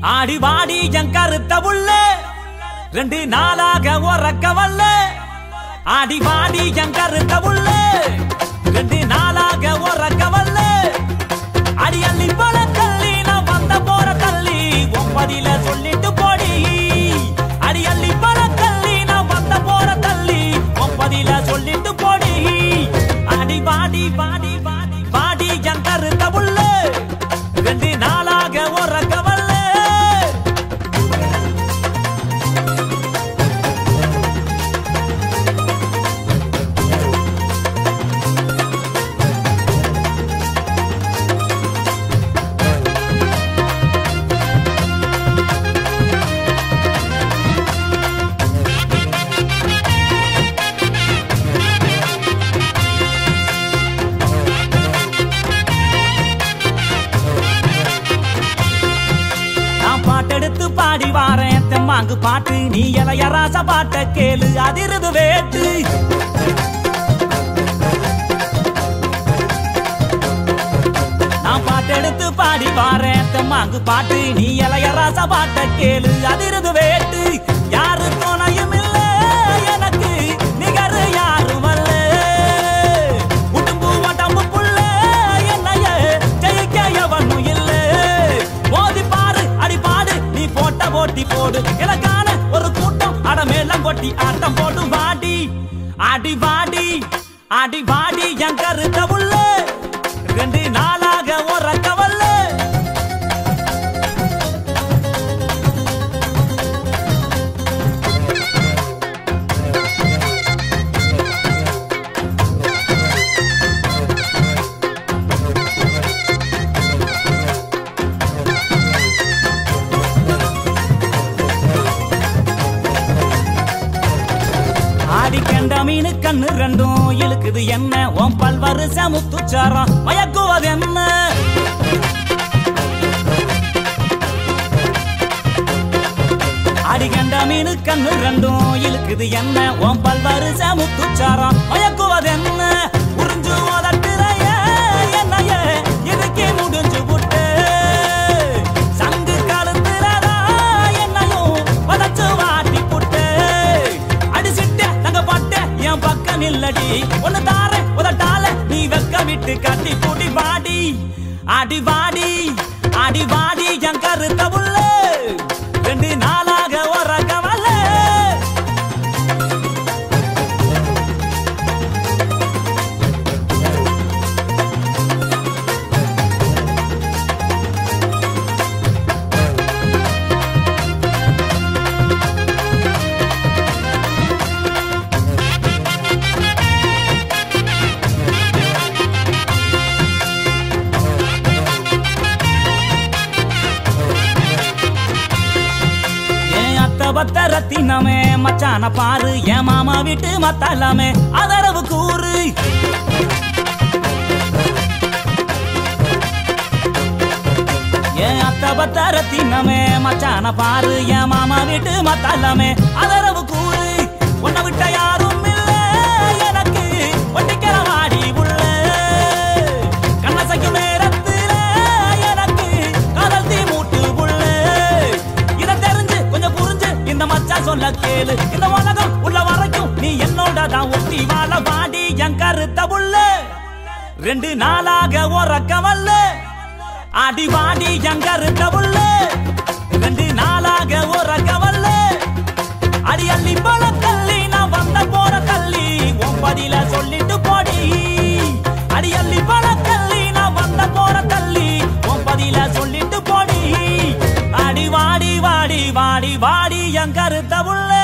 ஆடி வாடி என் கருத்த உள்ள ரெண்டு நாளாக உறக்க வல்ல ஆடி வாடி என் கருத்த உள்ள ரெண்டு நாளாக உறக்க வல்ல அடி அள்ளி போல தள்ளி நான் வந்த போற தள்ளி ஒன்பதில சொல்லிட்டு போடி அடி அள்ளி போல தள்ளி நான் வந்த போற தள்ளி ஒன்பதில சொல்லிட்டு போடி அடி வாடி வாடி வாடி வாடி என் கருத்த உள்ள ரெண்டு நாளாக உறக்க வல்ல நான் பாட்டெடுத்து பாடி வாரேன் தெம்மாங்கு பாட்டு நீ இளைய ராச பாட்ட கேளு அதிருது வேட்டு நான் பாட்டெடுத்து பாடி வாரேன் தெம்மாங்கு பாட்டு நீ இளைய ராச பாட்ட கேளு அதிருது வேட்டு யாரு துணையும் இல்ல எனக்கு நிகர் யாரும் அல்ல உடும்பு உடம்பு புள்ள என்னைய ஜெயிக்க எவனும் இல்ல மோதி பாரு அடி பாடு நீ போட்ட போட்டி போடு எனக்கான ஒரு கூட்டம் அட மேலம் கொட்டி ஆட்டம் போடு வாடி அடி வாடி அடி வாடி என் கருத்த உள்ள ரெண்டு நாளாக உறக்க வல்ல ஆடி கண்ட மீனு கண்ணு ரெண்டும் இழுக்குது என்ன உன் பல்வரு சமுத்துச்சாரம் மயக்குவது என்ன ஆடி கண்ட மீனு கண்ணு ரெண்டும் இழுக்குது என்ன உன் பல்வரு சமுத்துச்சாரம் மயக்குவது என்ன உறிஞ்சு உதட்டுறைய என்னைய இதுக்கே முடிஞ்சு புட்டு சங்கு கழுத்துறதா என்னையும் வதச்சு வாட்டி புட்டு அடிச்சிட்ட தங்க பட்ட என் பக்கம் நில்லடி ஒன்னு தார உதட்டால நீ வெக்க விட்டு கட்டி பூட்டி வாடி அடி வாடி அடி வாடி என் கருத்த உள்ள ரெண்டு நாளாக உறக்க வல்ல என் அத்த பத்த ரத்தினமே மச்சான பாரு என் மாமா வீட்டு மத்தாலாமே அதரவு கூறு என் அத்த பத்த ரத்தினமே மச்சான பாரு என் மாமா வீட்டு மத்தாலாமே அதரவு கூறு உன்னை விட்ட யாரும் இல்ல எனக்கு ஒட்டிக்கிற வாடி உள்ள கண்ணசைக்கும் நேரத்துல எனக்கு காதல் தீ மூட்டு உள்ள இத தெரிஞ்சு கொஞ்சம் புரிஞ்சு இந்த மச்சான் சொல்ல கேளு இந்த உலகம் உள்ள வரைக்கும் நீ என்னோட தான் ஒட்டி வாழ வாடி என் கருத்த உள்ள ரெண்டு நாளாக உறக்க வல்ல அடி வாடி என் கருத்த உள்ள ரெண்டு நாளாக உறக்க வல்ல அடி அள்ளி போல தள்ளி நான் வந்த போற தள்ளி ஒன்பதில சொல்லிட்டு போடி அடி அள்ளி போல தள்ளி நான் வந்த போற தள்ளி ஒன்பதில சொல்லிட்டு போடி அடி வாடி வாடி வாடி வாடி என் கருத்த உள்ள